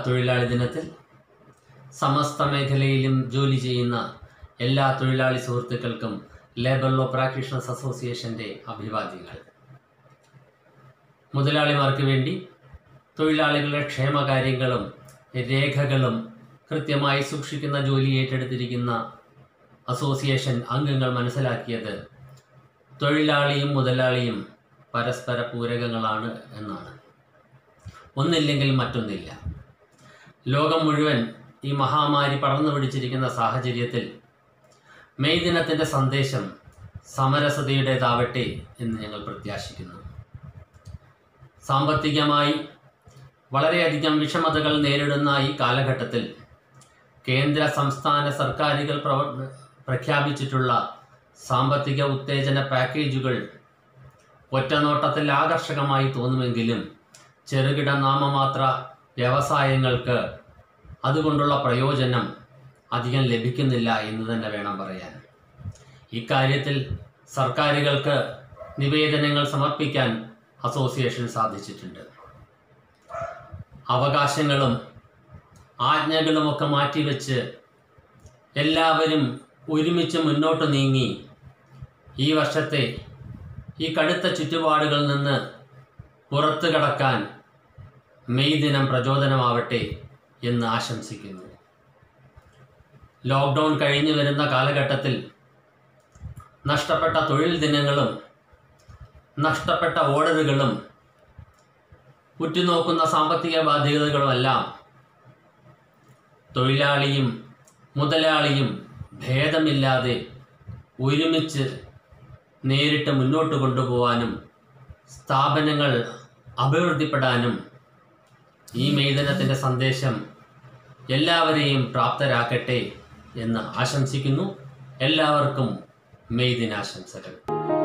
തൊഴിലാളി ദിനത്തിൽ സമസ്ത മേഖലയിലും ജോലി ചെയ്യുന്ന എല്ലാ തൊഴിലാളി സുഹൃത്തുക്കൾക്കും ലേബർ ലോ പ്രാക്ടീഷണേഴ്സ് അസോസിയേഷൻ്റെ അഭിവാദ്യങ്ങൾ മുതലാളിമാർക്ക് വേണ്ടി തൊഴിലാളികളുടെ ക്ഷേമകാര്യങ്ങളും രേഖകളും കൃത്യമായി സൂക്ഷിക്കുന്ന ജോലി ഏറ്റെടുത്തിരിക്കുന്ന അസോസിയേഷൻ അംഗങ്ങൾ മനസ്സിലാക്കിയത് തൊഴിലാളിയും മുതലാളിയും പരസ്പര പൂരകങ്ങളാണ് എന്നാണ് ഒന്നില്ലെങ്കിൽ മറ്റൊന്നില്ല ലോകം മുഴുവൻ ഈ മഹാമാരി പടർന്നു പിടിച്ചിരിക്കുന്ന സാഹചര്യത്തിൽ മെയ് ദിനത്തിൻ്റെ സന്ദേശം സമരസതയുടേതാവട്ടെ എന്ന് ഞങ്ങൾ പ്രത്യാശിക്കുന്നു സാമ്പത്തികമായി വളരെയധികം വിഷമതകൾ നേരിടുന്ന ഈ കാലഘട്ടത്തിൽ കേന്ദ്ര സംസ്ഥാന സർക്കാരുകൾ പ്രവ പ്രഖ്യാപിച്ചിട്ടുള്ള സാമ്പത്തിക ഉത്തേജന പാക്കേജുകൾ ഒറ്റനോട്ടത്തിൽ ആകർഷകമായി തോന്നുമെങ്കിലും ചെറുകിട നാമമാത്ര വ്യവസായങ്ങൾക്ക് അതുകൊണ്ടുള്ള പ്രയോജനം അധികം ലഭിക്കുന്നില്ല എന്ന് തന്നെ വേണം പറയാൻ ഇക്കാര്യത്തിൽ സർക്കാരുകൾക്ക് നിവേദനങ്ങൾ സമർപ്പിക്കാൻ അസോസിയേഷൻ സാധിച്ചിട്ടുണ്ട് അവകാശങ്ങളും ആജ്ഞകളുമൊക്കെ മാറ്റിവെച്ച് എല്ലാവരും ഒരുമിച്ച് മുന്നോട്ട് നീങ്ങി ഈ വർഷത്തെ ഈ കടുത്ത ചുറ്റുപാടുകളിൽ നിന്ന് പുറത്തു കടക്കാൻ മെയ് ദിനം പ്രചോദനമാവട്ടെ എന്ന് ആശംസിക്കുന്നു ലോക്ക്ഡൗൺ കഴിഞ്ഞു വരുന്ന കാലഘട്ടത്തിൽ നഷ്ടപ്പെട്ട തൊഴിൽ ദിനങ്ങളും നഷ്ടപ്പെട്ട ഓർഡറുകളും ഉറ്റുനോക്കുന്ന സാമ്പത്തിക ബാധ്യതകളുമെല്ലാം തൊഴിലാളിയും മുതലാളിയും ഭേദമില്ലാതെ ഒരുമിച്ച് നേരിട്ട് മുന്നോട്ട് കൊണ്ടുപോകാനും സ്ഥാപനങ്ങൾ അഭിവൃദ്ധിപ്പെടാനും ഈ മെയ് ദിനത്തിൻ്റെ സന്ദേശം എല്ലാവരെയും പ്രാപ്തരാക്കട്ടെ എന്ന് ആശംസിക്കുന്നു എല്ലാവർക്കും മെയ് ദിനാശംസകൾ